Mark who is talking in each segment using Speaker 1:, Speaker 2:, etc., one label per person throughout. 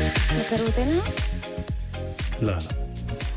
Speaker 1: مكروتينها
Speaker 2: لا لا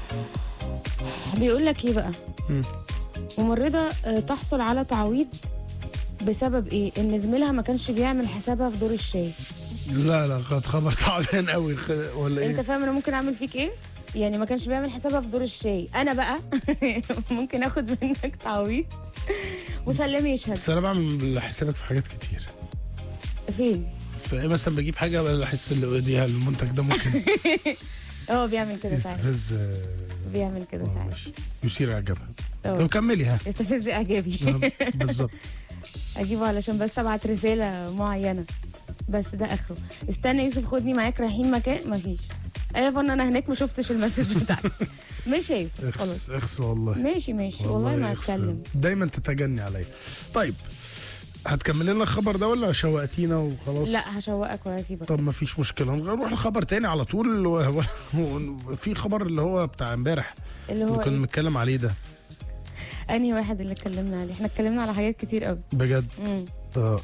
Speaker 1: بيقول لك ايه بقى
Speaker 2: مم.
Speaker 1: ممرضة آه، تحصل على تعويض بسبب ايه؟ ان زميلها ما كانش بيعمل حسابها في دور الشاي.
Speaker 2: لا لا قد خبر تعبان قوي خ... ولا
Speaker 1: انت
Speaker 2: ايه
Speaker 1: فاهم انا ممكن اعمل فيك ايه؟ يعني ما كانش بيعمل حسابها في دور الشاي، انا بقى ممكن اخد منك تعويض وسلمي يشهد
Speaker 2: بس انا بعمل حسابك في حاجات كتير
Speaker 1: فين؟
Speaker 2: في مثلا بجيب حاجه بحس اللي ايديها المنتج ده ممكن
Speaker 1: اه بيعمل كده ساعات
Speaker 2: يستفز آه،
Speaker 1: بيعمل كده
Speaker 2: آه،
Speaker 1: ساعات
Speaker 2: ماشي يثير اعجابها
Speaker 1: اه.
Speaker 2: طب كملي ها
Speaker 1: يستفز اعجابي
Speaker 2: آه، بالظبط
Speaker 1: اجيبه علشان بس ابعت رساله معينه بس ده اخره استنى يوسف خدني معاك رايحين مكان مفيش ايوه فن انا هناك ما شفتش المسج بتاعتك ماشي يا يوسف خلاص
Speaker 2: اخس اخس والله
Speaker 1: ماشي ماشي والله ما
Speaker 2: اخس.
Speaker 1: هتكلم
Speaker 2: دايما تتجني عليا طيب هتكمل لنا الخبر ده ولا شوقتينا وخلاص
Speaker 1: لا هشوقك وهسيبك
Speaker 2: طب ما فيش مشكله نروح لخبر تاني على طول و... و... في خبر اللي هو بتاع امبارح
Speaker 1: اللي
Speaker 2: اللي
Speaker 1: هو
Speaker 2: كنا
Speaker 1: ايه
Speaker 2: بنتكلم عليه ده
Speaker 1: انهي واحد اللي اتكلمنا عليه احنا اتكلمنا على حاجات كتير قوي
Speaker 2: بجد
Speaker 1: مم.
Speaker 2: اه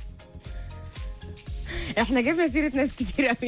Speaker 1: احنا جبنا سيره ناس كتير قوي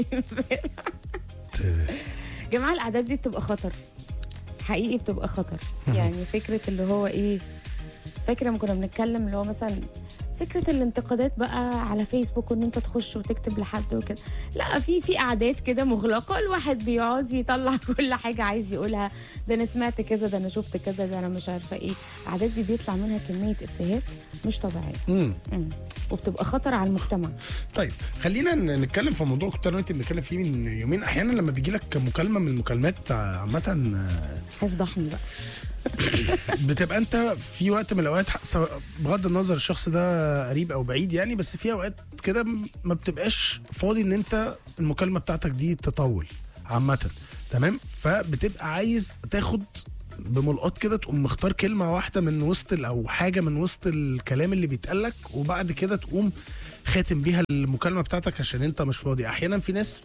Speaker 1: جماعه الاعداد دي بتبقى خطر حقيقي بتبقى خطر يعني فكره اللي هو ايه فاكره لما كنا بنتكلم اللي هو مثلا فكره الانتقادات بقى على فيسبوك وان انت تخش وتكتب لحد وكده لا في في اعداد كده مغلقه الواحد بيقعد يطلع كل حاجه عايز يقولها ده انا سمعت كذا ده انا شفت كذا ده انا مش عارفه ايه الاعداد دي بيطلع منها كميه افيهات مش طبيعيه
Speaker 2: امم
Speaker 1: مم. وبتبقى خطر على المجتمع
Speaker 2: طيب خلينا ن- نتكلم في موضوع كنت انا وانت بنتكلم فيه من يومين احيانا لما بيجي لك مكالمه من المكالمات آه، عامه آه،
Speaker 1: هيفضحني بقى
Speaker 2: بتبقى انت في وقت من الاوقات ح- سواء بغض النظر الشخص ده قريب او بعيد يعني بس في اوقات كده م- ما بتبقاش فاضي ان انت المكالمه بتاعتك دي تطول عامه تمام فبتبقى عايز تاخد بملقط كده تقوم مختار كلمه واحده من وسط ال- او حاجه من وسط الكلام اللي بيتقال لك وبعد كده تقوم خاتم بيها المكالمه بتاعتك عشان انت مش فاضي احيانا في ناس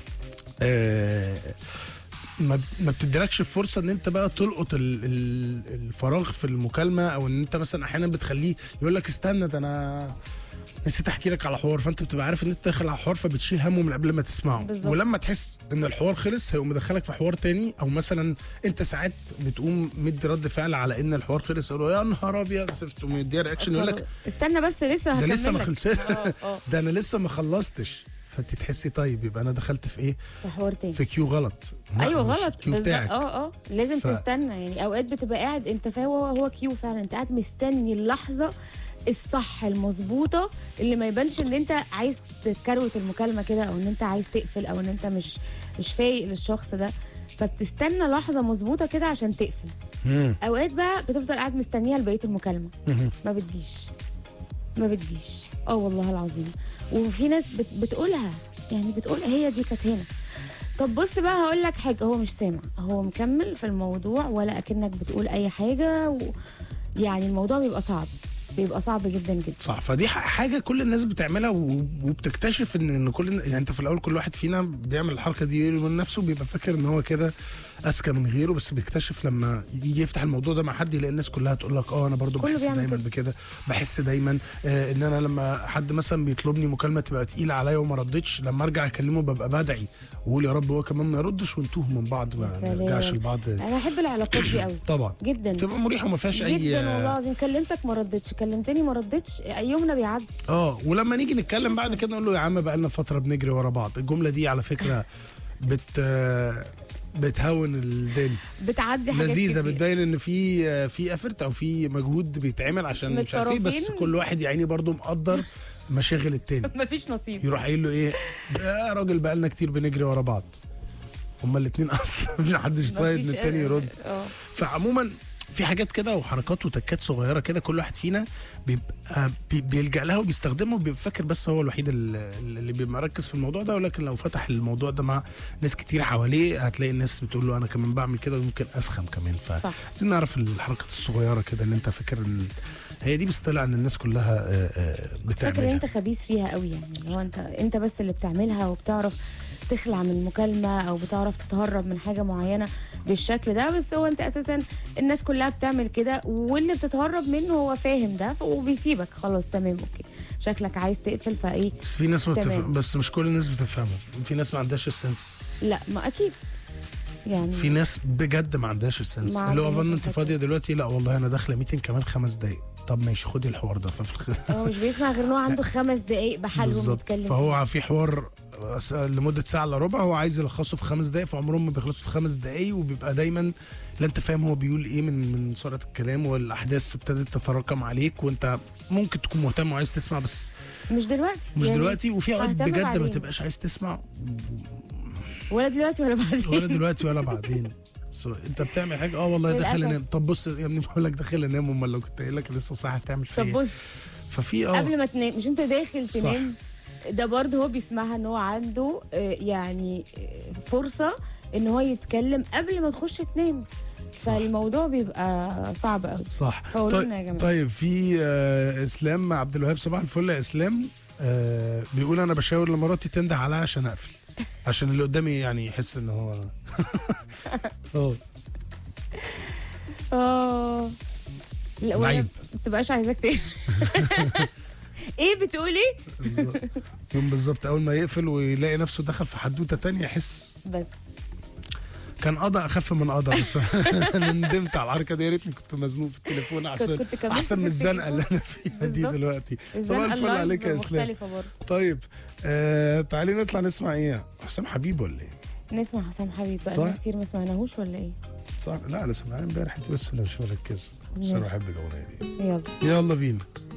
Speaker 2: آه ما ما بتديلكش الفرصه ان انت بقى تلقط ال- ال- الفراغ في المكالمه او ان انت مثلا احيانا بتخليه يقول لك استنى ده انا نسيت احكي لك على حوار فانت بتبقى عارف ان انت داخل على حوار فبتشيل همه من قبل ما تسمعه
Speaker 1: بالظبط.
Speaker 2: ولما تحس ان الحوار خلص هيقوم مدخلك في حوار تاني او مثلا انت ساعات بتقوم مدي رد فعل على ان الحوار خلص يقول له يا نهار ابيض تقوم مديها رياكشن يقول لك
Speaker 1: استنى بس لسه
Speaker 2: ده
Speaker 1: هكمل
Speaker 2: لسه ما
Speaker 1: لك.
Speaker 2: خلصش
Speaker 1: اه اه
Speaker 2: ده انا لسه ما خلصتش فانت تحسي طيب يبقى انا دخلت في ايه
Speaker 1: في حوار تاني
Speaker 2: في كيو غلط لا،
Speaker 1: ايوه
Speaker 2: مش
Speaker 1: غلط
Speaker 2: الكيو
Speaker 1: بالظبط
Speaker 2: بتاعك
Speaker 1: اه اه لازم
Speaker 2: ف-
Speaker 1: تستنى يعني اوقات بتبقى قاعد انت فاهم هو هو كيو فعلا انت قاعد مستني اللحظه الصح المظبوطه اللي ما يبانش ان انت عايز تكروت المكالمه كده او ان انت عايز تقفل او ان انت مش مش فايق للشخص ده فبتستنى لحظه مظبوطه كده عشان تقفل
Speaker 2: مم.
Speaker 1: اوقات بقى بتفضل قاعد مستنيها لبقيه المكالمه
Speaker 2: مهم.
Speaker 1: ما بتجيش ما بتجيش اه والله العظيم وفي ناس بت بتقولها يعني بتقول هي دي كانت هنا طب بص بقى هقول لك حاجه هو مش سامع هو مكمل في الموضوع ولا اكنك بتقول اي حاجه و... يعني الموضوع بيبقى صعب بيبقى صعب جدا جدا
Speaker 2: صح فدي ح- حاجه كل الناس بتعملها و- وبتكتشف ان ان كل يعني انت في الاول كل واحد فينا بيعمل الحركه دي من نفسه بيبقى فاكر ان هو كده اذكى من غيره بس بيكتشف لما يجي يفتح الموضوع ده مع حد يلاقي الناس كلها تقول لك اه انا برضو
Speaker 1: كله
Speaker 2: بحس
Speaker 1: بيعمل
Speaker 2: دايما
Speaker 1: كده.
Speaker 2: بكده بحس دايما آه ان انا لما حد مثلا بيطلبني مكالمه تبقى تقيله عليا وما ردتش لما ارجع اكلمه ببقى بدعي واقول يا رب هو كمان ما يردش وانتوه من بعض ما
Speaker 1: سلام.
Speaker 2: نرجعش لبعض
Speaker 1: انا بحب العلاقات دي قوي
Speaker 2: طبعا
Speaker 1: جدا
Speaker 2: تبقى مريحه وما فيهاش اي
Speaker 1: جدا والله العظيم كلمتك ما ردتش كلمتني ما ردتش يومنا بيعدي
Speaker 2: اه ولما نيجي نتكلم بعد كده نقول له يا عم بقى لنا فتره بنجري ورا بعض الجمله دي على فكره بت بتهون الدنيا
Speaker 1: بتعدي حاجات
Speaker 2: لذيذه
Speaker 1: كتير.
Speaker 2: بتبين ان في في افرت او في مجهود بيتعمل عشان
Speaker 1: من
Speaker 2: مش عارف ايه بس
Speaker 1: الطرفين.
Speaker 2: كل واحد يا عيني برضه مقدر مشاغل التاني
Speaker 1: مفيش نصيب
Speaker 2: يروح قايل له ايه يا راجل بقى لنا كتير بنجري ورا بعض هما الاثنين اصلا محدش طايق ان
Speaker 1: مفيش-
Speaker 2: التاني يرد
Speaker 1: اه
Speaker 2: فعموما في حاجات كده وحركات وتكات صغيره كده كل واحد فينا بيبقى بي- بيلجا لها وبيستخدمها وبيبقى فاكر بس هو الوحيد اللي اللي بيبقى مركز في الموضوع ده ولكن لو فتح الموضوع ده مع ناس كتير حواليه هتلاقي الناس بتقول له انا كمان بعمل كده ويمكن اسخن كمان
Speaker 1: صح.
Speaker 2: فعايزين نعرف الحركات الصغيره كده اللي انت فاكر ان هي دي بس طلع ان الناس كلها آه، آه،
Speaker 1: فاكر ان
Speaker 2: بتعملها
Speaker 1: انت خبيث فيها قوي يعني اللي هو انت انت بس اللي بتعملها وبتعرف تخلع من المكالمه او بتعرف تتهرب من حاجه معينه بالشكل ده بس هو انت اساسا الناس كلها بتعمل كده واللي بتتهرب منه هو فاهم ده وبيسيبك خلاص تمام اوكي شكلك عايز تقفل فايه
Speaker 2: بس في ناس ما
Speaker 1: تمام.
Speaker 2: بتفهم بس مش كل الناس بتفهمها في ناس ما عندهاش السنس
Speaker 1: لا ما اكيد يعني
Speaker 2: في ناس بجد ما عندهاش السنس
Speaker 1: ما
Speaker 2: اللي هو
Speaker 1: عندهاش
Speaker 2: فن انت
Speaker 1: الحتة
Speaker 2: فاضيه دلوقتي لا والله انا داخله ميتنج كمان خمس دقايق طب ماشي خدي الحوار ده ففي الخ...
Speaker 1: هو مش بيسمع غير ان هو عنده خمس دقايق بحالهم
Speaker 2: بالظبط
Speaker 1: يتكلم فيه.
Speaker 2: فهو في حوار س- لمده ساعه الا ربع هو عايز يلخصه في خمس دقايق فعمرهم ما بيخلصوا في خمس دقايق وبيبقى دايما لا انت فاهم هو بيقول ايه من من سرعه الكلام والاحداث ابتدت تتراكم عليك وانت ممكن تكون مهتم وعايز تسمع بس
Speaker 1: مش دلوقتي
Speaker 2: مش
Speaker 1: يعني
Speaker 2: دلوقتي وفي اوقات
Speaker 1: ههتم
Speaker 2: بجد ما
Speaker 1: بعدين.
Speaker 2: تبقاش عايز تسمع
Speaker 1: ولا دلوقتي ولا بعدين
Speaker 2: ولا دلوقتي ولا بعدين So, انت بتعمل حاجه اه والله داخل
Speaker 1: للأسف.
Speaker 2: انام طب بص يا ابني بقول لك داخل انام امال لو كنت قايل لك لسه صاحي هتعمل فيا
Speaker 1: طب
Speaker 2: ايه
Speaker 1: بص
Speaker 2: ففي اه
Speaker 1: قبل ما تنام مش انت داخل
Speaker 2: صح.
Speaker 1: تنام ده برضه هو بيسمعها ان هو عنده آه، يعني آه، فرصه ان هو يتكلم قبل ما تخش تنام فالموضوع بيبقى صعب قوي
Speaker 2: صح
Speaker 1: فقولوا
Speaker 2: طيب,
Speaker 1: لنا يا جماعة.
Speaker 2: طيب في آه اسلام عبد الوهاب صباح الفل يا اسلام آه بيقول انا بشاور لمراتي تنده عليا عشان اقفل عشان اللي قدامي يعني يحس ان هو اه
Speaker 1: اه لا ولا
Speaker 2: لعيب.
Speaker 1: ما بتبقاش عايزاك تقفل ايه بتقولي
Speaker 2: بالظبط. يوم بالظبط اول ما يقفل ويلاقي نفسه دخل في حدوته تانية يحس
Speaker 1: بس
Speaker 2: كان قضى اخف من قضى بس انا ندمت على الحركه دي يا ريتني كنت مزنوق في التليفون احسن
Speaker 1: كنت كملت
Speaker 2: احسن من
Speaker 1: في
Speaker 2: الزنقه اللي
Speaker 1: التليفون.
Speaker 2: انا فيها دي
Speaker 1: بالظبط.
Speaker 2: دلوقتي صباح
Speaker 1: الزنقة
Speaker 2: الفل
Speaker 1: اللايف
Speaker 2: عليك يا اسلام
Speaker 1: مختلفه برضه
Speaker 2: طيب آه تعالي نطلع نسمع ايه حسام حبيب ولا ايه
Speaker 1: نسمع حسام حبيب بقى
Speaker 2: صح؟
Speaker 1: لنا كتير ما سمعناهوش ولا ايه
Speaker 2: صح لا انا سمعنا امبارح انت بس اللي مش مركزه بس انا
Speaker 1: ماشي.
Speaker 2: بحب الاغنيه دي
Speaker 1: يلا
Speaker 2: يلا بينا